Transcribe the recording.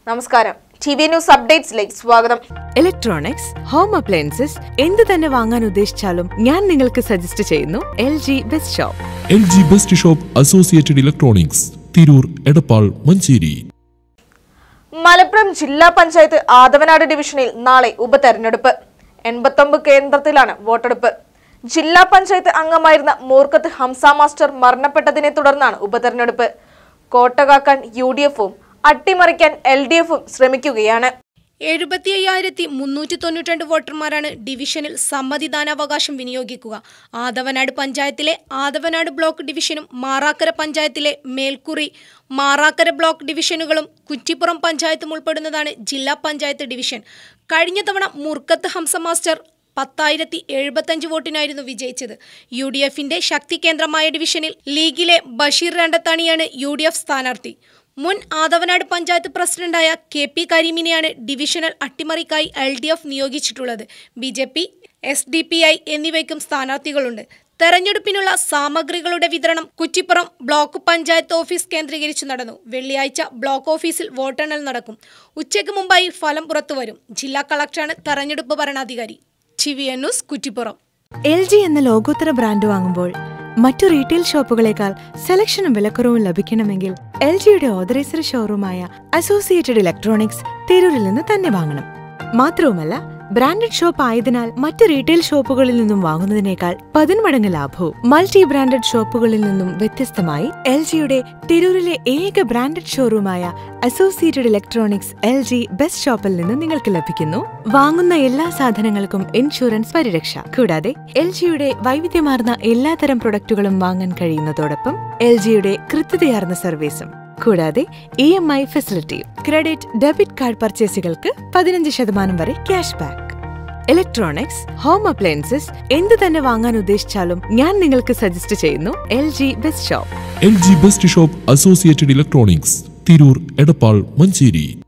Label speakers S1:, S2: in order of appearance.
S1: നമസ്കാരം T V news അപ്ഡേറ്റ്സിലേക്ക് സ്വാഗതം
S2: electronics home appliances എന്ത് തന്നെ വാങ്ങാൻ ഉദ്ദേശിച്ചാലും ഞാൻ നിങ്ങൾക്ക് സജസ്റ്റ് ചെയ്യുന്നു L G best shop
S3: L G best shop associated electronics Tirur Edappal Manjeri
S1: Malappuram ജില്ലാ പഞ്ചായത്ത് ആദവനാട് ഡിവിഷനിൽ നാളെ ഉപതെരഞ്ഞെടുപ്പ് എൺപത്തൊമ്പത് കേന്ദ്രത്തിലാണ് വോട്ടെടുപ്പ് ജില്ലാ പഞ്ചായത്ത് അംഗമായിരുന്ന മൂർക്കത്ത് ഹംസ മാസ്റ്റർ മരണപ്പെട്ടതിനെ തുടർന്നാണ് ഉപതെരഞ്ഞെടുപ്പ് കോട്ടകാക്കാൻ യു ഡി എഫും അട്ടിമറിക്കാൻ എൽ ഡി എഫും ശ്രമിക്കുകയാണ്
S4: എഴുപത്തി അയ്യായിരത്തി മുന്നൂറ്റി തൊണ്ണൂറ്റി വോട്ടർമാരാണ് ഡിവിഷനിൽ സമ്മതിദാനാവകാശം വിനിയോഗിക്കുക ആദവനാട് പഞ്ചായത്തിലെ ആദവനാട് ബ്ലോക്ക് ഡിവിഷനും മാറാക്കര പഞ്ചായത്തിലെ മേൽക്കുറി മാറാക്കര ബ്ലോക്ക് ഡിവിഷനുകളും കുറ്റിപ്പുറം പഞ്ചായത്തും ഉൾപ്പെടുന്നതാണ് ജില്ലാ പഞ്ചായത്ത് ഡിവിഷൻ കഴിഞ്ഞ തവണ മുർക്കത്ത് ഹംസ മാസ്റ്റർ പത്തായിരത്തി എഴുപത്തഞ്ച് വോട്ടിനായിരുന്നു വിജയിച്ചത് യു ഡി എഫിന്റെ ശക്തി കേന്ദ്രമായ ഡിവിഷനിൽ ലീഗിലെ ബഷീർ രണ്ടത്താണിയാണ് യു ഡി എഫ് സ്ഥാനാർത്ഥി മുൻ ആദവനാട് പഞ്ചായത്ത് പ്രസിഡന്റായ കെ പി കരീമിനെയാണ് ഡിവിഷണൽ അട്ടിമറിക്കായി എൽ ഡി എഫ് നിയോഗിച്ചിട്ടുള്ളത് B J P S D P I എന്നിവയ്ക്കും സ്ഥാനാർത്ഥികളുണ്ട് തെരഞ്ഞെടുപ്പിനുള്ള സാമഗ്രികളുടെ വിതരണം കുറ്റിപ്പുറം ബ്ലോക്ക് പഞ്ചായത്ത് ഓഫീസ് കേന്ദ്രീകരിച്ച് നടന്നു വെള്ളിയാഴ്ച ബ്ലോക്ക് ഓഫീസിൽ വോട്ടെണ്ണൽ നടക്കും ഉച്ചയ്ക്ക് മുമ്പായി ഫലം പുറത്തുവരും ജില്ലാ കളക്ടറാണ് തെരഞ്ഞെടുപ്പ് ഭരണാധികാരി T V N news Kuttippuram
S2: L G എന്ന ലോകോത്തര ബ്രാൻഡ് വാങ്ങുമ്പോൾ മറ്റു റീറ്റെയിൽ ഷോപ്പുകളേക്കാൾ സെലക്ഷനും വിലക്കുറവും ലഭിക്കണമെങ്കിൽ എൽ ജിയുടെ ഓതറൈസർ ഷോറൂമായ അസോസിയേറ്റഡ് ഇലക്ട്രോണിക്സ് തിരൂരിൽ നിന്ന് തന്നെ വാങ്ങണം മാത്രവുമല്ല ബ്രാൻഡഡ് ഷോപ്പ് ആയതിനാൽ മറ്റ് റീറ്റെയിൽ ഷോപ്പുകളിൽ നിന്നും വാങ്ങുന്നതിനേക്കാൾ പതിന്മടങ്ങ് ലാഭവും മൾട്ടി ബ്രാൻഡഡ് ഷോപ്പുകളിൽ നിന്നും വ്യത്യസ്തമായി എൽ ജിയുടെ തിരൂരിലെ ഏക ബ്രാൻഡഡ് ഷോറൂമായ associated electronics L G best ഷോപ്പിൽ നിന്ന് നിങ്ങൾക്ക് ലഭിക്കുന്നു വാങ്ങുന്ന എല്ലാ സാധനങ്ങൾക്കും ഇൻഷുറൻസ് പരിരക്ഷ കൂടാതെ എൽ ജിയുടെ വൈവിധ്യമാർന്ന എല്ലാത്തരം പ്രൊഡക്റ്റുകളും വാങ്ങാൻ കഴിയുന്നതോടൊപ്പം എൽ ജിയുടെ കൃത്യതയാർന്ന സർവീസും കൂടാതെ ഇ എം ഐ ഫെസിലിറ്റിയും ക്രെഡിറ്റ് ഡെബിറ്റ് കാർഡ് പർച്ചേസുകൾക്ക് പതിനഞ്ച് ശതമാനം വരെ cash back electronics home appliances എന്ത് തന്നെ വാങ്ങാൻ ഉദ്ദേശിച്ചാലും ഞാൻ നിങ്ങൾക്ക് സജസ്റ്റ് ചെയ്യുന്നു L G best shop
S3: L G best shop associated electronics Tirur Edappal Manjeri